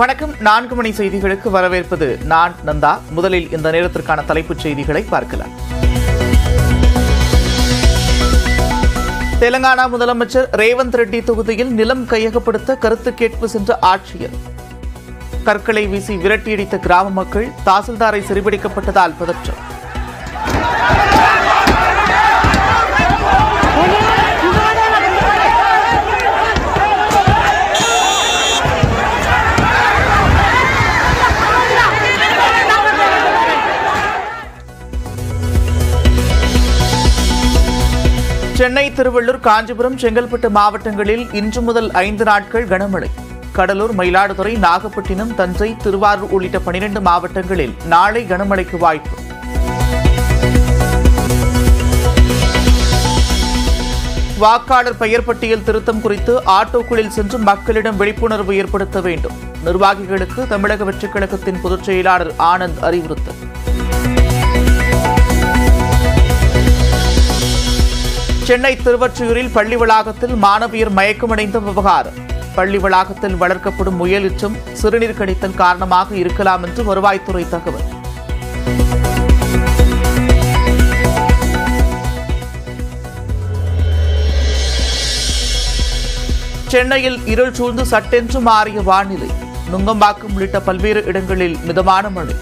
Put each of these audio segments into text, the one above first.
வணக்கம் நான்கு மணி செய்திகளுக்கு வரவேற்பது நான் நந்தா முதலில் இந்த நேரத்திற்கான தலைப்புச் செய்திகளை பார்க்கலாம் தெலங்கானா முதலமைச்சர் ரேவந்த் ரெட்டி தொகுதியில் நிலம் கையகப்படுத்த கருத்து கேட்பு சென்ற ஆட்சியர் கற்களை வீசி விரட்டியடித்த கிராம மக்கள் தாசில்தாரை சிறைபிடிக்கப்பட்டதால் பதற்றம் சென்னை திருவள்ளூர் காஞ்சிபுரம் செங்கல்பட்டு மாவட்டங்களில் இன்று முதல் ஐந்து நாட்கள் கனமழை கடலூர் மயிலாடுதுறை நாகப்பட்டினம் தஞ்சை திருவாரூர் உள்ளிட்ட பனிரெண்டு மாவட்டங்களில் நாளை கனமழைக்கு வாய்ப்பு வாக்காளர் பெயர் பட்டியல் திருத்தம் குறித்து ஆட்டோக்களில் சென்று மக்களிடம் விழிப்புணர்வு ஏற்படுத்த வேண்டும் நிர்வாகிகளுக்கு தமிழக வெற்றிக் கழகத்தின் பொதுச் செயலாளர் ஆனந்த் அறிவுறுத்தல் சென்னை திருவொற்றியூரில் பள்ளி வளாகத்தில் மாணவியர் மயக்கமடைந்த விவகாரம் பள்ளி வளாகத்தில் வளர்க்கப்படும் முயலிற்றம் சிறுநீர் கடித்தல் காரணமாக இருக்கலாம் என்று வருவாய்த்துறை தகவல் சென்னையில் இருள் சூழ்ந்து சட்டென்று மாறிய வானிலை நுங்கம்பாக்கம் உள்ளிட்ட பல்வேறு இடங்களில் மிதமான மழை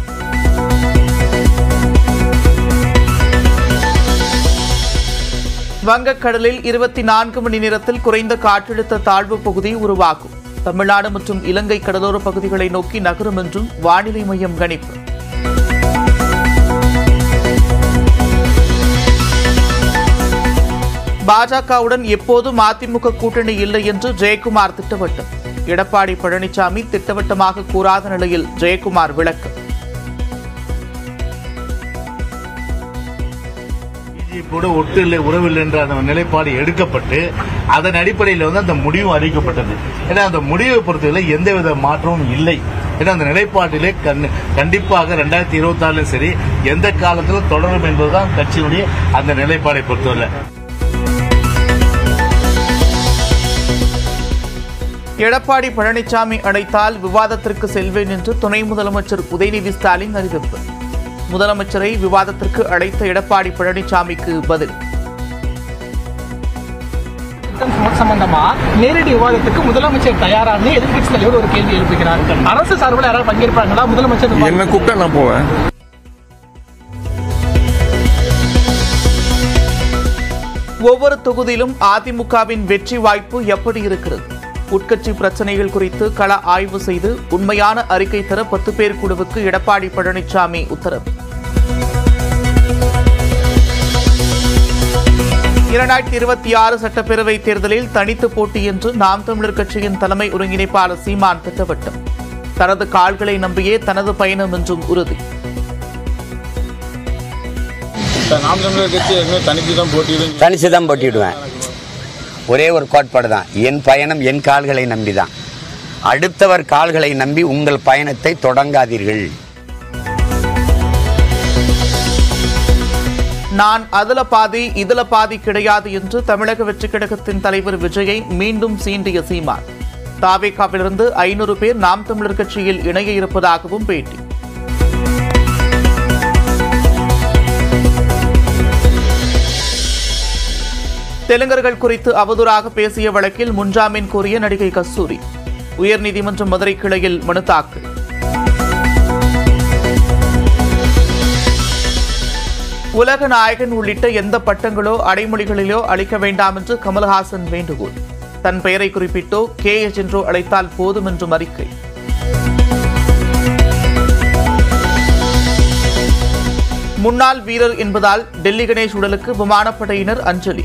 வங்கக்கடலில் இருபத்தி நான்கு மணி நேரத்தில் குறைந்த காற்றழுத்த தாழ்வு பகுதி உருவாகும் தமிழ்நாடு மற்றும் இலங்கை கடலோர பகுதிகளை நோக்கி நகரும் என்றும் வானிலை மையம் கணிப்பு பாஜகவுடன் எப்போதும் அதிமுக கூட்டணி இல்லை என்று ஜெயக்குமார் திட்டவட்டம் எடப்பாடி பழனிசாமி திட்டவட்டமாக கூறாத நிலையில் ஜெயக்குமார் விளக்கம் பிஜேபியோட ஒட்டு இல்லை உறவில்லை என்ற அந்த நிலைப்பாடு எடுக்கப்பட்டு அதன் அடிப்படையில் வந்து அந்த முடிவும் அறிவிக்கப்பட்டது ஏன்னா அந்த முடிவை பொறுத்தவரை எந்தவித மாற்றமும் இல்லை ஏன்னா அந்த நிலைப்பாட்டிலே கண்- கண்டிப்பாக ரெண்டாயிரத்தி இருபத்தி ஆறுலும் சரி எந்த காலத்திலும் தொடரும் என்பதுதான் கட்சியினுடைய அந்த நிலைப்பாடை பொறுத்தவரை எடப்பாடி பழனிசாமி அழைத்தால் விவாதத்திற்கு செல்வேன் என்று துணை முதலமைச்சர் உதயநிதி ஸ்டாலின் அறிவிப்பு முதலமைச்சரை விவாதத்திற்கு அழைத்த எடப்பாடி பழனிசாமிக்கு பதில் திட்டம் சம்பந்தமா நேரடி விவாதத்துக்கு முதலமைச்சர் தயாரான்னு எதிர்க்கட்சி தலைவர் ஒரு கேள்வி எழுப்புகிறார் அரசு சார்பில் யாராவது பங்கேற்பாங்களா முதலமைச்சர் விவாதம் என்ன கூப்பிட்டா நான் போவேன் ஒவ்வொரு தொகுதியிலும் அதிமுகவின் வெற்றி வாய்ப்பு எப்படி இருக்கிறது உட்கட்சி பிரச்சனைகள் குறித்து கள ஆய்வு செய்து உண்மையான அறிக்கை தர பத்து பேர் குழுவுக்கு எடப்பாடி பழனிசாமி உத்தரவு இரண்டாயிரத்தி இருபத்தி ஆறு சட்டப்பேரவை தேர்தலில் தனித்து போட்டி என்று நாம் தமிழர் கட்சியின் தலைமை ஒருங்கிணைப்பாளர் சீமான் திட்டவட்டம் தனது கால்களை நம்பியே தனது பயணம் என்றும் உறுதி இப்ப நாம் தமிழர் கட்சி ஏற்கனவே தனித்து தான் போட்டியிடும் தனிச்சு தான் போட்டிடுவேன் ஒரே ஒரு கோட்பாடு தான் என் பயணம் என் கால்களை நம்பி தான் அடுத்தவர் கால்களை நம்பி உங்கள் பயணத்தை தொடங்காதீர்கள் நான் அதுல பாதி இதுல பாதி கிடையாது என்று தமிழக வெற்றிக் கழகத்தின் தலைவர் விஜயை மீண்டும் சீண்டிய சீமான் தாவேகாவிலிருந்து ஐநூறு பேர் நாம் தமிழர் கட்சியில் இணைய இருப்பதாகவும் பேட்டி தெலுங்கர்கள் குறித்து அவதூறாக பேசிய வழக்கில் முன்ஜாமீன் கோரிய நடிகை கஸ்தூரி உயர்நீதிமன்ற மதுரை கிளையில் மனு தாக்கல் உலக நாயகன் உள்ளிட்ட எந்த பட்டங்களோ அடைமொழிகளிலோ அளிக்க வேண்டாம் என்று கமல்ஹாசன் வேண்டுகோள் தன் பெயரை குறிப்பிட்டோ கே எச் என்றோ அழைத்தால் போதும் என்றும் அறிக்கை முன்னாள் வீரர் என்பதால் டெல்லி கணேஷ் உடலுக்கு விமானப்படையினர் அஞ்சலி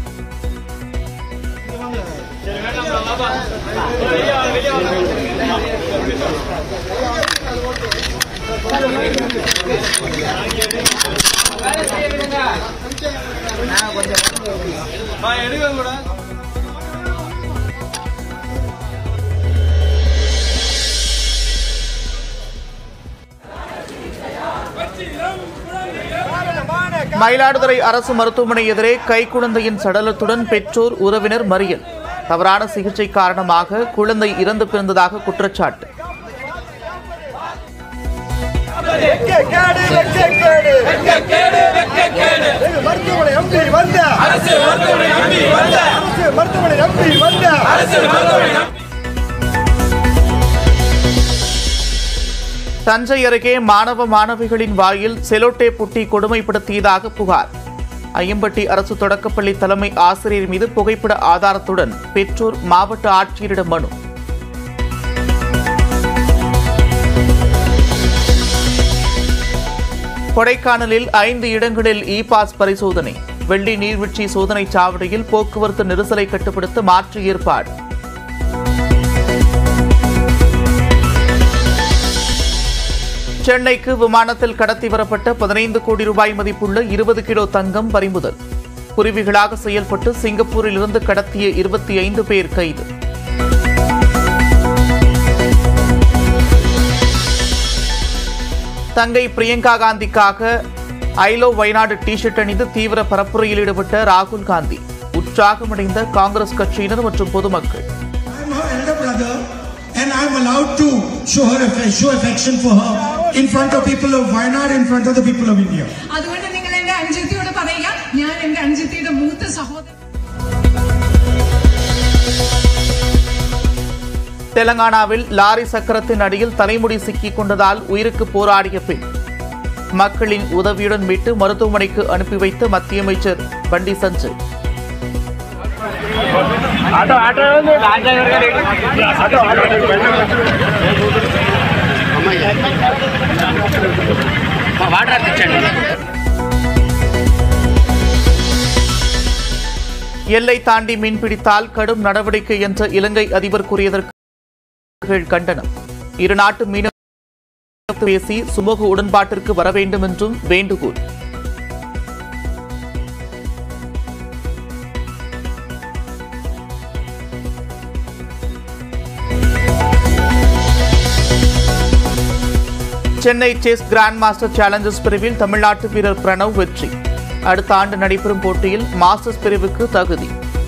மயிலாடுதுறை அரசு மருத்துவமனை எதிரே கைக்குழந்தையின் சடலத்துடன் பெற்றோர் உறவினர் மறியல் தவறான சிகிச்சை காரணமாக குழந்தை இறந்து பிறந்ததாக குற்றச்சாட்டு மருத்துவமனை எம்பி வந்த அரசு மருத்துவமனை எம்பி வந்த தஞ்சை அருகே மாணவ மாணவிகளின் வாயில் செலோட்டே புட்டி கொடுமைப்படுத்தியதாக புகார் ஐயம்பட்டி அரசு தொடக்கப்பள்ளி தலைமை ஆசிரியர் மீது புகைப்பட ஆதாரத்துடன் பெற்றோர் மாவட்ட ஆட்சியரிடம் மனு கொடைக்கானலில் ஐந்து இடங்களில் இ பாஸ் பரிசோதனை வெள்ளி நீர்வீழ்ச்சி சோதனை சாவடியில் போக்குவரத்து நெரிசலை கட்டுப்படுத்த மாற்று ஏற்பாடு சென்னைக்கு விமானத்தில் கடத்தி வரப்பட்ட பதினைந்து கோடி ரூபாய் மதிப்புள்ள இருபது கிலோ தங்கம் பறிமுதல் குருவிகளாக செயல்பட்டு சிங்கப்பூரில் இருந்து கடத்திய இருபத்தி ஐந்து பேர் கைது தங்கை பிரியங்கா காந்திக்காக ஐலோ வயநாடு டி ஷர்ட் அணிந்து தீவிர பரப்புரையில் ஈடுபட்ட ராகுல் காந்தி உற்சாகமடைந்த காங்கிரஸ் கட்சியினர் மற்றும் பொதுமக்கள் I'm her elder brother, and I'm allowed to show her aff- show affection for her in front of people of Wayanad, in front of the people of India. അതുകൊണ്ട് നിങ്ങൾ എന്റെ അനുജത്തിയോട് പറയുക ഞാൻ എന്റെ അനുജത്തിയുടെ മൂത്ത സഹോദരൻ தெலங்கானாவில் லாரி சக்கரத்தின் அடியில் தலைமுடி சிக்கிக் கொண்டதால் உயிருக்கு போராடிய பெண் மக்களின் உதவியுடன் மீட்டு மருத்துவமனைக்கு அனுப்பி வைத்த மத்திய அமைச்சர் பண்டி சஞ்சய் எல்லை தாண்டி மீன்பிடித்தால் கடும் நடவடிக்கை என்ற இலங்கை அதிபர் கூறியதற்கு கண்டனம் இரு நாட்டு மீனவ பேசி சுமூக உடன்பாட்டிற்கு வர வேண்டும் என்றும் வேண்டுகோள் Chennai chess grandmaster challengers பிரிவில் தமிழ்நாட்டு வீரர் பிரணவ் வெற்றி அடுத்த ஆண்டு நடைபெறும் போட்டியில் மாஸ்டர்ஸ் பிரிவுக்கு தகுதி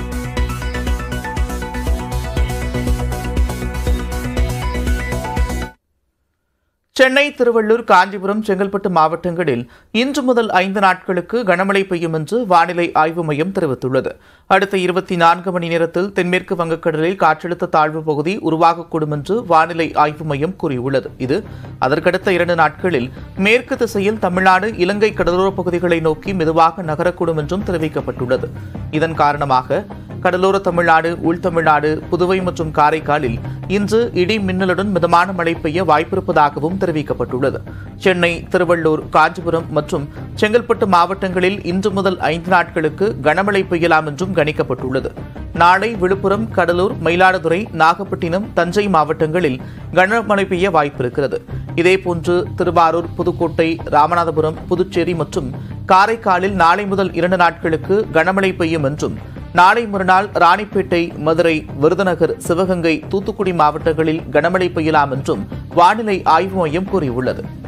சென்னை திருவள்ளூர் காஞ்சிபுரம் செங்கல்பட்டு மாவட்டங்களில் இன்று முதல் ஐந்து நாட்களுக்கு கனமழை பெய்யும் என்று வானிலை ஆய்வு மையம் தெரிவித்துள்ளது அடுத்த இருபத்தி நான்கு மணி நேரத்தில் தென்மேற்கு வங்கக்கடலில் காற்றழுத்த தாழ்வு பகுதி உருவாகக்கூடும் என்று வானிலை ஆய்வு மையம் கூறியுள்ளது இது அதற்கடுத்த இரண்டு நாட்களில் மேற்கு திசையில் தமிழ்நாடு இலங்கை கடலோரப் பகுதிகளை நோக்கி மெதுவாக நகரக்கூடும் என்றும் தெரிவிக்கப்பட்டுள்ளது இதன் காரணமாக கடலோர தமிழ்நாடு உள்தமிழ்நாடு புதுவை மற்றும் காரைக்காலில் இன்று இடி மின்னலுடன் மிதமான மழை பெய்ய வாய்ப்பிருப்பதாகவும் தெரிவிக்கப்பட்டுள்ளது சென்னை திருவள்ளூர் காஞ்சிபுரம் மற்றும் செங்கல்பட்டு மாவட்டங்களில் இன்று முதல் ஐந்து நாட்களுக்கு கனமழை பெய்யலாம் என்றும் கணிக்கப்பட்டுள்ளது நாளை விழுப்புரம் கடலூர் மயிலாடுதுறை நாகப்பட்டினம் தஞ்சை மாவட்டங்களில் கனமழை பெய்ய வாய்ப்பிருக்கிறது இதேபோன்று திருவாரூர் புதுக்கோட்டை ராமநாதபுரம் புதுச்சேரி மற்றும் காரைக்காலில் நாளை முதல் இரண்டு நாட்களுக்கு கனமழை பெய்யும் என்றும் நாளை மறுநாள் ராணிப்பேட்டை மதுரை விருதுநகர் சிவகங்கை தூத்துக்குடி மாவட்டங்களில் கனமழை பெய்யலாம் என்றும் வானிலை ஆய்வு மையம் கூறியுள்ளது